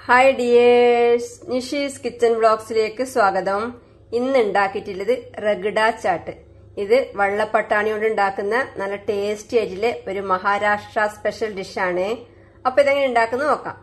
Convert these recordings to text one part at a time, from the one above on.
hi dears Nishi's kitchen ബ്ലോഗ്സിലേക്ക് സ്വാഗതം ഇന്ന് ഉണ്ടാക്കിയിട്ടുള്ളത് റഗഡ ചാട്ട് ഇത് വള്ളപ്പട്ടാണി കൊണ്ട് ഉണ്ടാക്കുന്ന നല്ല ടേസ്റ്റി ആയിട്ടുള്ള ഒരു മഹാരാഷ്ട്ര സ്പെഷ്യൽ ഡിഷാണ് അപ്പൊ ഇതെങ്ങനെ ഉണ്ടാക്കുന്നത് നോക്കാം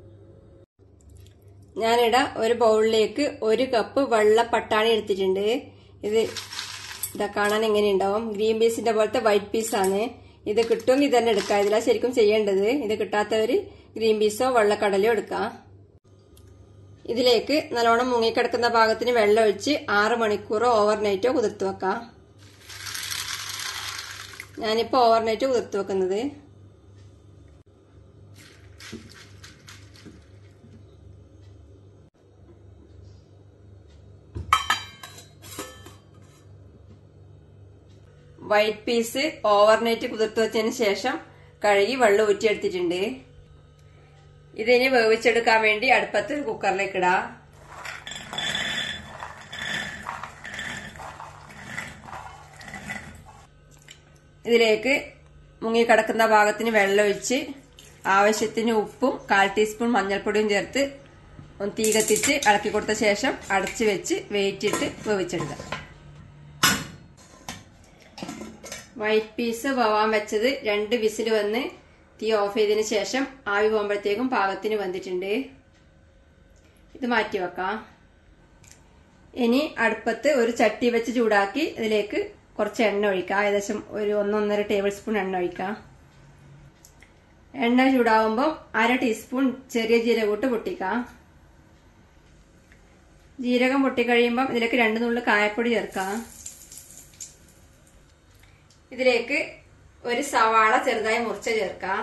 ഞാനിവിടെ ഒരു ബൗളിലേക്ക് ഒരു കപ്പ് വെള്ളപ്പട്ടാണി എടുത്തിട്ടുണ്ട് ഇത് ഇതാ കാണാൻ എങ്ങനെ ഉണ്ടാവും ഗ്രീൻ പീസിന്റെ പോലത്തെ വൈറ്റ് പീസാണ് ഇത് കിട്ടുമെങ്കിൽ ഇത് തന്നെ എടുക്കാം ഇതിലാ ശരിക്കും ചെയ്യേണ്ടത് ഇത് കിട്ടാത്തവര് ഗ്രീൻ പീസോ വെള്ളക്കടലോ എടുക്കാം ഇതിലേക്ക് നല്ലോണം മുങ്ങിക്കിടക്കുന്ന ഭാഗത്തിന് വെള്ളം ഒഴിച്ച് ആറ് മണിക്കൂറോ ഓവർനൈറ്റോ കുതിർത്ത് വെക്കാം ഞാനിപ്പോൾ ഓവർനൈറ്റ് കുതിർത്ത് വെക്കുന്നത് വൈറ്റ് പീസ് ഓവർനൈറ്റ് കുതിർത്ത് വെച്ചതിന് ശേഷം കഴുകി വെള്ളം ഊറ്റിയെടുത്തിട്ടുണ്ട് ഇതിനി വേവിച്ചെടുക്കാൻ വേണ്ടി അടുപ്പത്ത് കുക്കറിലേക്ക് ഇടാം ഇതിലേക്ക് മുങ്ങിക്കിടക്കുന്ന ഭാഗത്തിന് വെള്ളം ഒഴിച്ച് ആവശ്യത്തിന് ഉപ്പും കാൽ ടീസ്പൂൺ മഞ്ഞൾപ്പൊടിയും ചേർത്ത് ഒന്ന് തീ കത്തിച്ച് ഇളക്കി കൊടുത്ത ശേഷം അടച്ചു വെച്ച് വെയിറ്റിട്ട് വേവിച്ചെടുക്കാം വൈറ്റ് പീസ് വേവാൻ വെച്ചത് രണ്ട് വിസിൽ വന്ന് തീ ഓഫ് ചെയ്തതിന് ശേഷം ആവി പോകുമ്പോഴത്തേക്കും പാകത്തിന് വന്നിട്ടുണ്ട് ഇത് മാറ്റി വെക്കാം ഇനി അടുപ്പത്ത് ഒരു ചട്ടി വെച്ച് ചൂടാക്കി ഇതിലേക്ക് കുറച്ച് എണ്ണ ഒഴിക്കാം ഏകദേശം ഒരു ഒന്നൊന്നര ടേബിൾ സ്പൂൺ എണ്ണ ഒഴിക്കാം എണ്ണ ചൂടാവുമ്പോൾ അര ടീസ്പൂൺ ചെറിയ ജീരകൂട്ട് പൊട്ടിക്കാം ജീരകം പൊട്ടിക്കഴിയുമ്പം ഇതിലേക്ക് രണ്ട് നുള്ളു കായപ്പൊടി ചേർക്കാം ഇതിലേക്ക് ഒരു സവാള ചെറുതായി മുറിച്ച ചേർക്കാം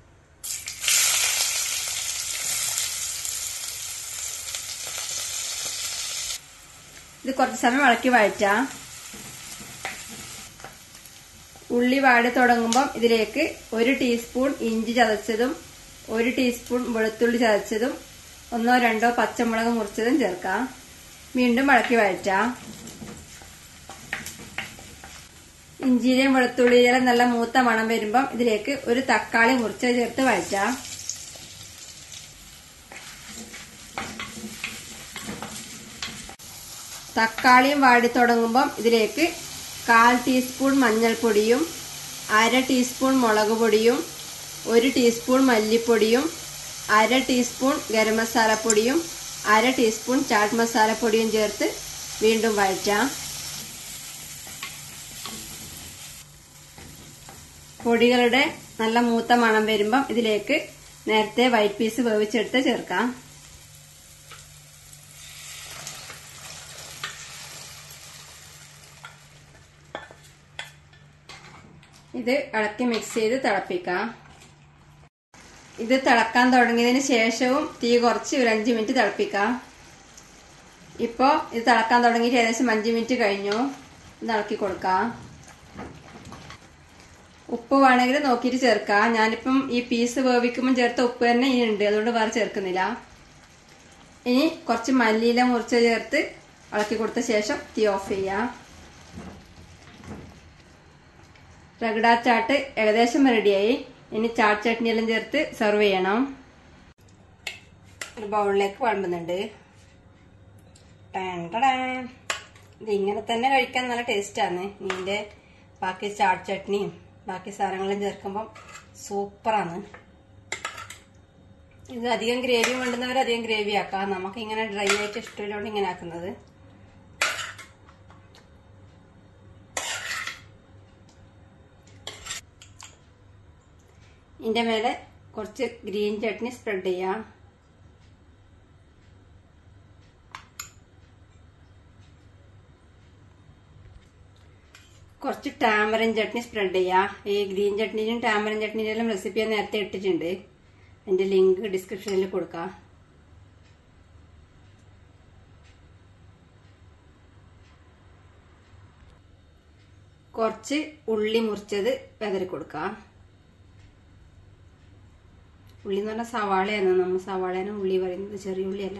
ഇത് കുറച്ച് സമയം ഇളക്കി വഴറ്റാം ഉള്ളി വാടി തുടങ്ങുമ്പം ഇതിലേക്ക് ഒരു ടീസ്പൂൺ ഇഞ്ചി ചതച്ചതും ഒരു ടീസ്പൂൺ വെളുത്തുള്ളി ചതച്ചതും ഒന്നോ രണ്ടോ പച്ചമുളക് മുറിച്ചതും ചേർക്കാം വീണ്ടും ഇളക്കി വഴറ്റാം ഇഞ്ചിയിലെയും വെളുത്തുള്ളിയിലെയും നല്ല മൂത്ത മണം വരുമ്പം ഇതിലേക്ക് ഒരു തക്കാളി മുറിച്ച് ചേർത്ത് വഴറ്റാം തക്കാളിയും വാടി തുടങ്ങുമ്പം ഇതിലേക്ക് കാൽ ടീസ്പൂൺ മഞ്ഞൾപ്പൊടിയും അര ടീസ്പൂൺ മുളക് പൊടിയും ഒരു ടീസ്പൂൺ മല്ലിപ്പൊടിയും അര ടീസ്പൂൺ ഗരം മസാലപ്പൊടിയും അര ടീസ്പൂൺ ചാട്ട് മസാലപ്പൊടിയും ചേർത്ത് വീണ്ടും വഴറ്റാം പൊടികളുടെ നല്ല മൂത്ത മണം വരുമ്പം ഇതിലേക്ക് നേരത്തെ വൈറ്റ് പീസ് വേവിച്ചെടുത്ത് ചേർക്കാം ഇത് ഇളക്കി മിക്സ് ചെയ്ത് തിളപ്പിക്കാം ഇത് തിളക്കാൻ തുടങ്ങിയതിന് ശേഷവും തീ കുറച്ച് ഒരു അഞ്ച് മിനിറ്റ് തിളപ്പിക്കാം ഇപ്പോൾ ഇത് തിളക്കാൻ തുടങ്ങിയിട്ട് ഏകദേശം അഞ്ച് മിനിറ്റ് കഴിഞ്ഞു ഇത് ഇളക്കി കൊടുക്കാം ഉപ്പ് വേണമെങ്കിൽ നോക്കിയിട്ട് ചേർക്കാം ഞാനിപ്പം ഈ പീസ് വേവിക്കുമ്പോൾ ചേർത്ത ഉപ്പ് തന്നെ ഇനി ഉണ്ട് അതുകൊണ്ട് വേറെ ചേർക്കുന്നില്ല ഇനി കുറച്ച് മല്ലിയില മുറിച്ച് ചേർത്ത് ഇളക്കി കൊടുത്ത ശേഷം തീ ഓഫ് ചെയ്യാം റഗഡ ചാട്ട് ഏകദേശം റെഡിയായി ഇനി ചാട്ട് ചട്നി എല്ലാം ചേർത്ത് സെർവ് ചെയ്യണം ഒരു ബൗളിലേക്ക് വിളമ്പുന്നുണ്ട് ഇത് ഇങ്ങനെ തന്നെ കഴിക്കാൻ നല്ല ടേസ്റ്റാണ് ഇതിൻ്റെ ബാക്കി ചാട്ട് ചട്നിയും ബാക്കി സാധനങ്ങളും ചേർക്കുമ്പം സൂപ്പറാണ് ഇത് അധികം ഗ്രേവി കൊണ്ടുവന്നവർ അധികം ഗ്രേവി ആക്കാം നമുക്ക് ഇങ്ങനെ ഡ്രൈ ആയിട്ട് ഇഷ്ടമില്ലോണ്ട് ഇങ്ങനെ ആക്കുന്നത് ഇതിന്റെ മേലെ കുറച്ച് ഗ്രീൻ ചട്നി സ്പ്രെഡ് ചെയ്യാം കുറച്ച് ടാമറിൻ ചട്നി സ്പ്രെഡ് ചെയ്യാം ഈ ഗ്രീൻ ചട്നിയും ടാമറിൻ ചട്നിയിലും റെസിപ്പി ഞാൻ നേരത്തെ ഇട്ടിട്ടുണ്ട് അതിന്റെ ലിങ്ക് ഡിസ്ക്രിപ്ഷനിൽ കൊടുക്കാം കുറച്ച് ഉള്ളി മുറിച്ചത് വെതറി കൊടുക്കാം ഉള്ളി എന്ന് പറഞ്ഞാൽ സവാളയാണ് നമ്മൾ സവാളയാണ് ഉള്ളി പറയുന്നത് ചെറിയ ഉള്ളിയല്ല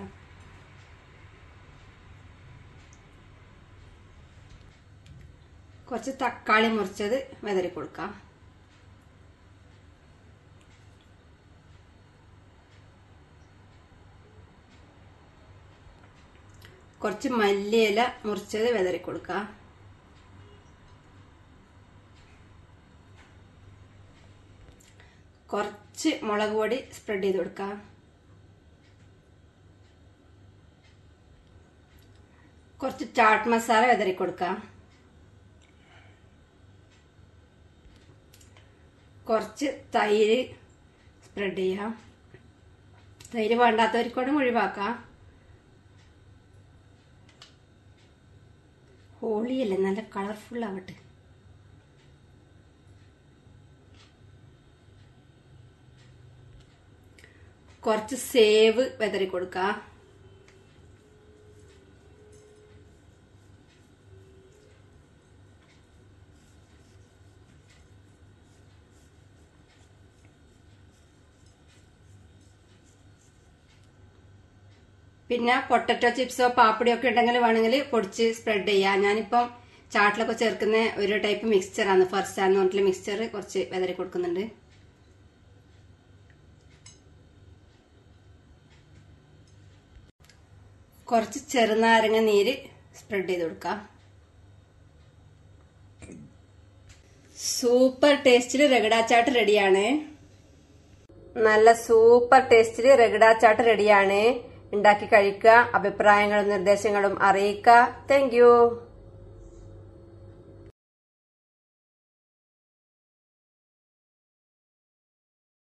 കുറച്ച് തക്കാളി മുറിച്ചത് വെതറി കൊടുക്കാം കുറച്ച് മല്ലിയില മുറിച്ചത് വിതറി കൊടുക്കുക കുറച്ച് മുളക് പൊടി സ്പ്രെഡ് ചെയ്ത് കൊടുക്കുക കുറച്ച് ചാട്ട് മസാല വിതറി കൊടുക്കുക കുറച്ച് തൈര് സ്പ്രെഡ് ചെയ്യാം തൈര് വേണ്ടാത്തവർക്കോടും ഒഴിവാക്കാം ഹോളിയല്ലേ നല്ല കളർഫുൾ ആവട്ടെ കുറച്ച് സേവ് വെതറി കൊടുക്കുക പിന്നെ പൊട്ടറ്റോ ചിപ്സോ പാപ്പടിയോ ഒക്കെ ഉണ്ടെങ്കിൽ വേണമെങ്കിൽ പൊടിച്ച് സ്പ്രെഡ് ചെയ്യാം ഞാനിപ്പം ചാട്ടിലൊക്കെ ചേർക്കുന്ന ഒരു ടൈപ്പ് മിക്സ്ചറാണ് ഫസ്റ്റ് എന്ന് പറഞ്ഞിട്ടുള്ള മിക്സ്ചർ കുറച്ച് വെതറി കൊടുക്കുന്നുണ്ട് കുറച്ച് ചെറുനാരങ്ങ നീര് സ്പ്രെഡ് ചെയ്ത് കൊടുക്കാം സൂപ്പർ ടേസ്റ്റിൽ രഗടാച്ചാട്ട് റെഡിയാണ് നല്ല സൂപ്പർ ടേസ്റ്റിൽ രഗടാച്ചാട്ട് റെഡിയാണ് ഉണ്ടാക്കി കഴിക്കുക അഭിപ്രായങ്ങളും നിർദ്ദേശങ്ങളും അറിയിക്കുക താങ്ക്